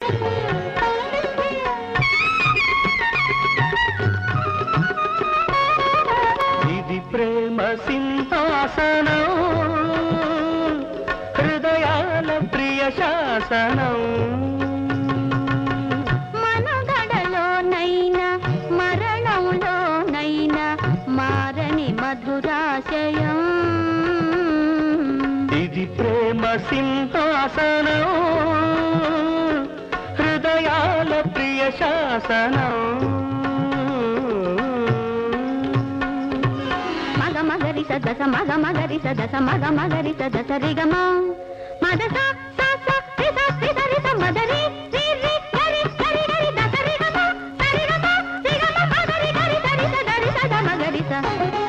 ఇది ప్రేమ సింహాసనం హృదయాల ప్రియ శాసనం మనగడలోనైనా మరణంలోనైనా మారని మధురాశయం ఇది ప్రేమ సింహాసనం హృదయాల ప్రియ శాసనం మగ మగరి సదస మగ మగరి సదస మగ మగరి సదస రిగమ మదస స స రి స రి స రి స మదరి రి రి గరి గరి గరి దస రిగమ సరిగమ రిగమ మగరి గరి గరి స గరి స ద మగరి స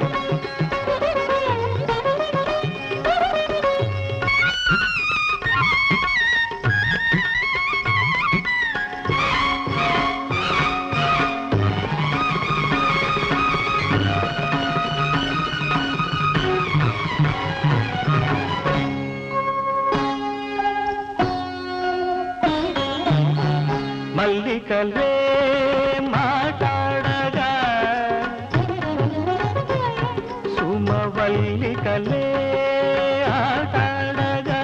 మల్లికలే మాట్లాడగా సుమవల్లికలే ఆటాడగా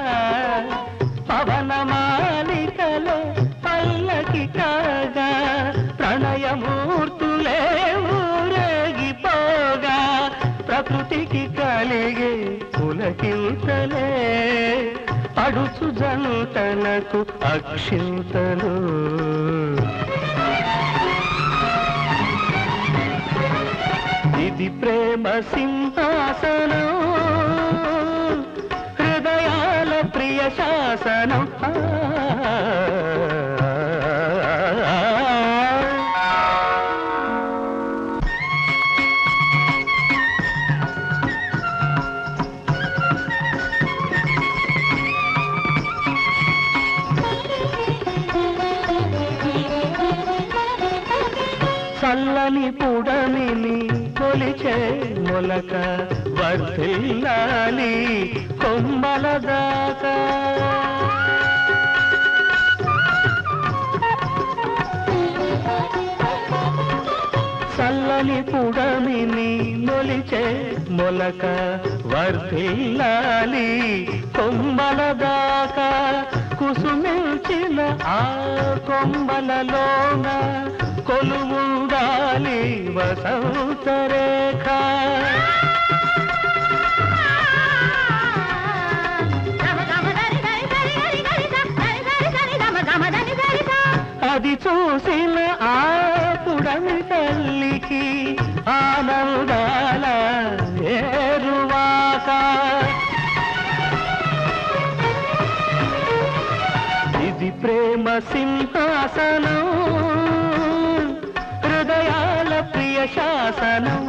పవనమాలికలే పల్లకి కాగా ప్రణయమూర్తులే ఊరేగిపోగా ప్రకృతికి కలిగే పులకింతలే పడుచు జంటలకు అక్షింతలు ఇది ప్రేమ సింహాసనం హృదయాల ప్రియ శాసనం చల్లని పుడమిని కొలిచే మొలక వర్ధిల్లాలి కొమ్మల దాకా చల్లని పుడమిని మొలిచే మొలక వర్ధిల్లాలి కొమ్మల దాకా కుసుమించిన ఆ కొమ్మలలోన కొలువుండాలి వసంత రేఖ అది చూసిన ఆ పుడమి తల్లికి ఆనందాల ఏరువాక ఇది ప్రేమ సింహాసనం హృదయాల ప్రియ శాసనం